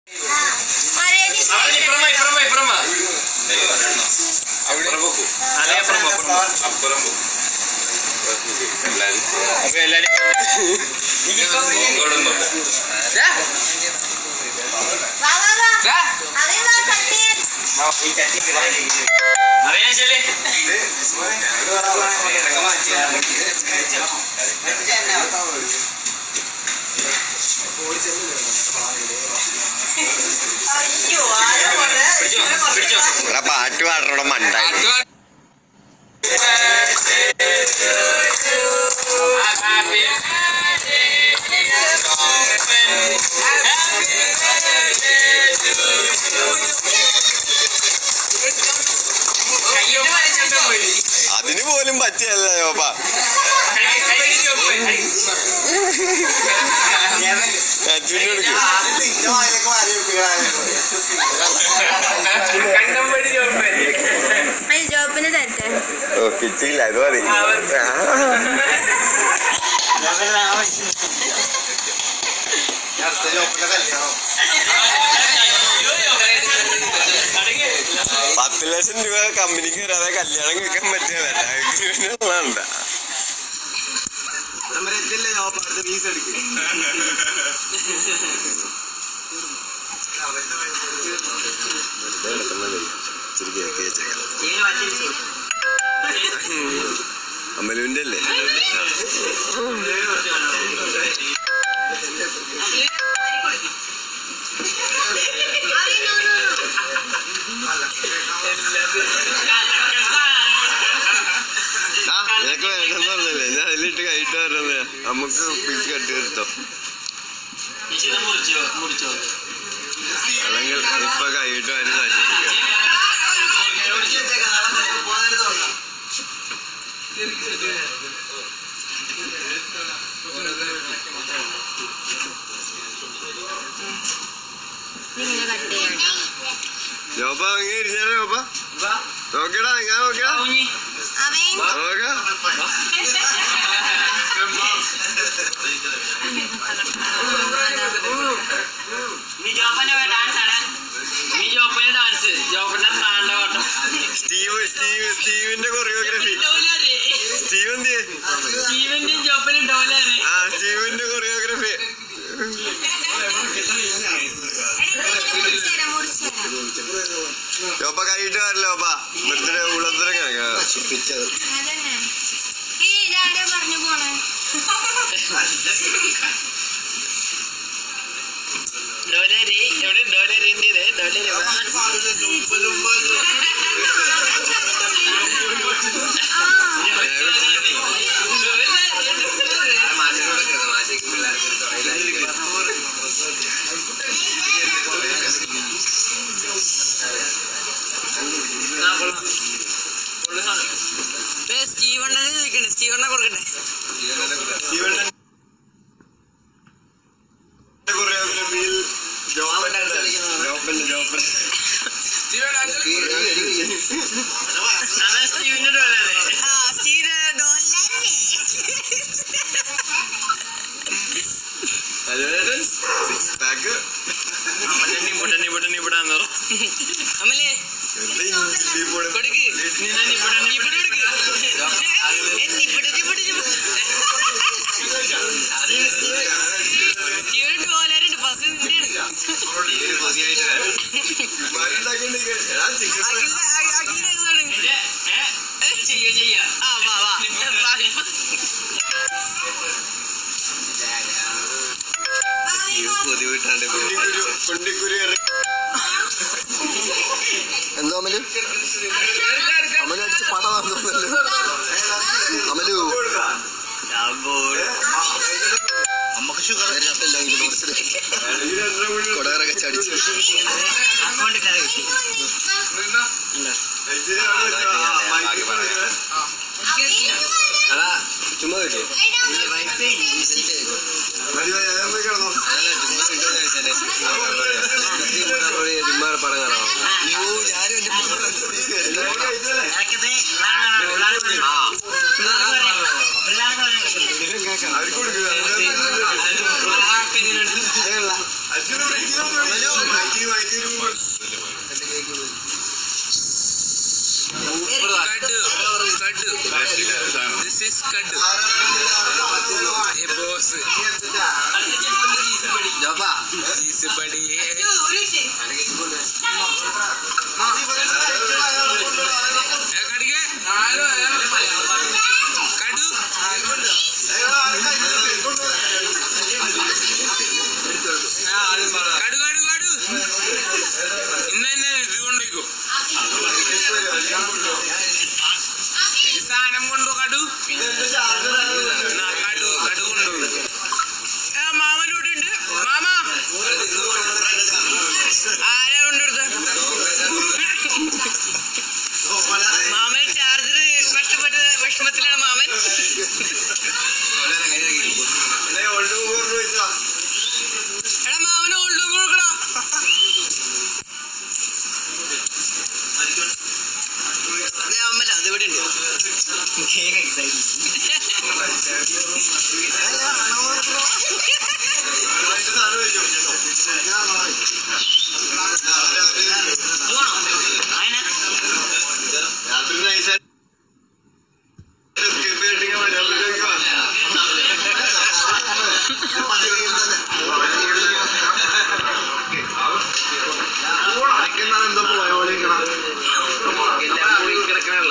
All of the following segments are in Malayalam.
അവിടെ ഇപ്പുറമാ ഇപ്പുറമാ ഇപ്പുറമാ അപ്പുറം പോക്കൂ അതെ അപ്പുറം പോ, അപ്പുറം പോ. അപ്പുറം പോ. എല്ലാരും അപ്പൊ എല്ലാരും ഇങ്ങോട്ട് നോക്ക്. അറിയാൻ ചെല്ലേ പിടിച്ചോ പിടിച്ചോ ഇവിടെ പാട്ട് പാടണ മണ്ടായി അതിന് പോലും പറ്റിയല്ല യോപ്പ അച്ഛനെ എടുക്കും ജോബിന് തരട്ടെ ഓ കിട്ടിയില്ല അത് മതി പത്ത് ലക്ഷം രൂപ കമ്പനിക്ക് വരാതെ കല്യാണം കഴിക്കാൻ പറ്റിയതല്ല അമലുവിന്റെ അല്ലേ ആ നിനക്ക് വേണമെന്ന് പറഞ്ഞല്ലേ ഞാൻ അതിലിട്ട് കഴിട്ട് പറഞ്ഞത് നമുക്ക് പീസ് കട്ട് എടുത്തോ അല്ലെങ്കിൽ ഇപ്പൊ കൈയിട്ട് അതിന് നശിപ്പിക്കാം ഇങ്ങനെ കട്ട് ചെയ്യണം ജോപ്പ അങ്ങനെ ഇരിഞ്ഞാലോ ജോപ്പ നോക്കടാ ഞാൻ നോക്കടാ അവൻ നോക്ക നീ ജോപ്പന്റെ ഡാൻസ് ആണ് നീ ജോപ്പന്റെ ഡാൻസ് ജോപ്പന്റെ താണ്ടവട്ടം സ്റ്റീവ് സ്റ്റീവ് സ്റ്റീവിന്റെ കൊറിയോഗ്രഫി സ്റ്റീവ് എന്ത് ചെയ്യ്? സ്റ്റീവന്റെയും ജോപ്പനും ഡോലാണ് ആ സ്റ്റീവിന്റെ കൊറിയോഗ്രഫി മുറിച്ചുതരാം മുറിച്ചുതരാം ജോപ്പ കൈയിട്ട് വരല്ലോ ജോപ്പ ബർത്ത്ഡേ ഉള്ളത്തിനെ നശിപ്പിച്ചത് അതന്നെ ഈ ഇതാരാ പറഞ്ഞു പോണേ ഡോലരെ എവിടെ ഡോലറിന്റെ ഡോലര് സ്റ്റീവണ്ണനെ ചോദിക്കണേ സ്റ്റീവണ്ണ കൊടുക്കണ്ടേ സ്റ്റീവന്റെ കൊറിയോഗ്രഫിയിൽ ജോപ്പന്റെ ജോപ്പന്റെ ജോപ്പന്റെ അതാ സ്റ്റീവിന്റെ ഡോലറ് അതായത് സിക്സ് പാക്ക് അമലന്നെ ഇവിടെ ഇവിടെ ഇവിടെ അമലേ കൊടുക്ക് ഇവിടെ ഇവിടെ സ്റ്റീവൻ ഡോലറുണ്ട് ഫസ്റ്റ് ചെയ്യ ചെയ്യ ആ വാ വാ കൊണ്ടിക്കുരി എന്തോ അമല് അമല് അടിച്ച് പട വന്നല്ലോ അമലു നമുക്ക് ഷുഗർ കൊടകറൊക്കെ ചടിച്ചു അതാ ചുമ്മാ കിട്ടിയോ ചുമ്മാ പടം കാണാം അവർക്ക് കൊടുക്കുക is കണ്ടു ये boss ജോപ്പാ ജീസ് ബടി ഏ കടികെ കടു കടു കടു കടു ഇന്ന ഇന്ന ഇത് കൊണ്ടേക്കോ ഈ സാധനം കൊണ്ടോ കടു എന്നാ കടു കടു കൊണ്ടു മാമൻ ഇവിടെ ഉണ്ട് മാമ ആരാ കൊണ്ടുകൊടുത്ത മാമൻ ചാർജർ നഷ്ടപ്പെട്ട വിഷമത്തിലാണ് മാമൻ എടാ മാമന് ഓൾഡ് കൊടുക്കടാ അതെ അമ്മല്ല അത് ഇവിടെ ഉണ്ട് രാത്രി നൈസ് എന്താ പോയോളിക്കണം എല്ലാം പോയി കിടക്കണല്ലോ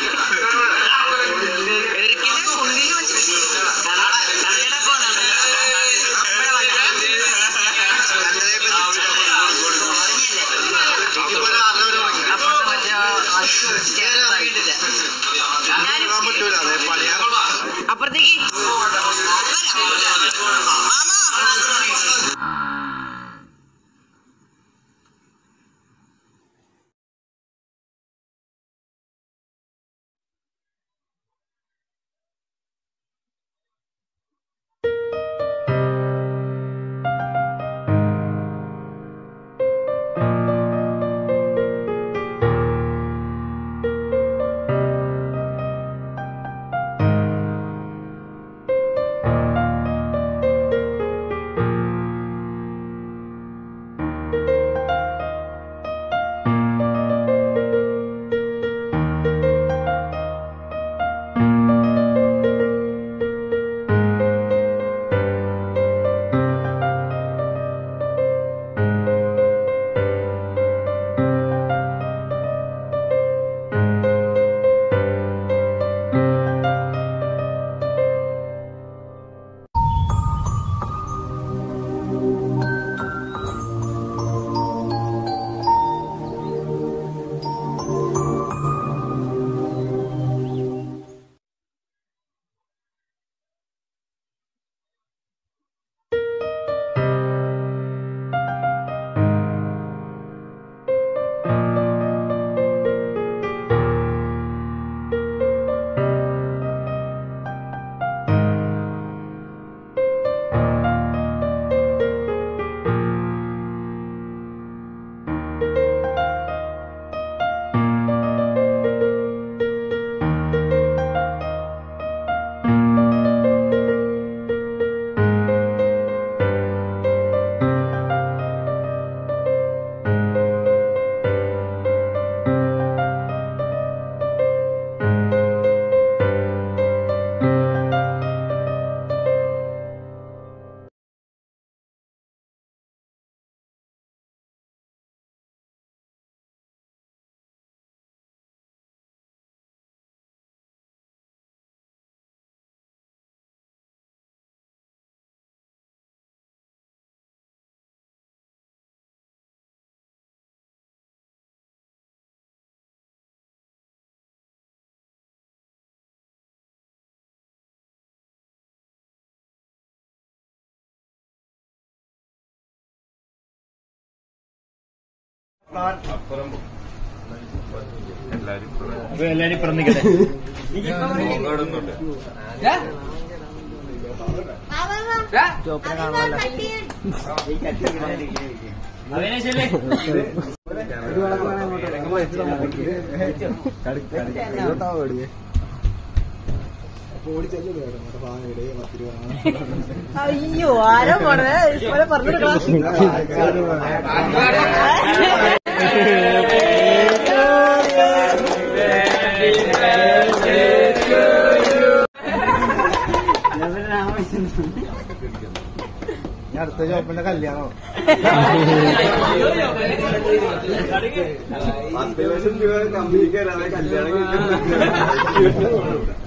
പറ്റൂല അതെ പണിയാ അപ്പുറത്തേക്ക് എല്ലാരും ഇപ്പുറം നിൽക്കട്ടെ അയ്യോ ആരോ പോണേ ഇതുപോലെ പറഞ്ഞെടുക്കണം ഞാൻ അടുത്ത ജോബിന്റെ കല്യാണം പത്ത് ലക്ഷം രൂപ കമ്പനിക്ക് വരാതെ കല്യാണം കിട്ടും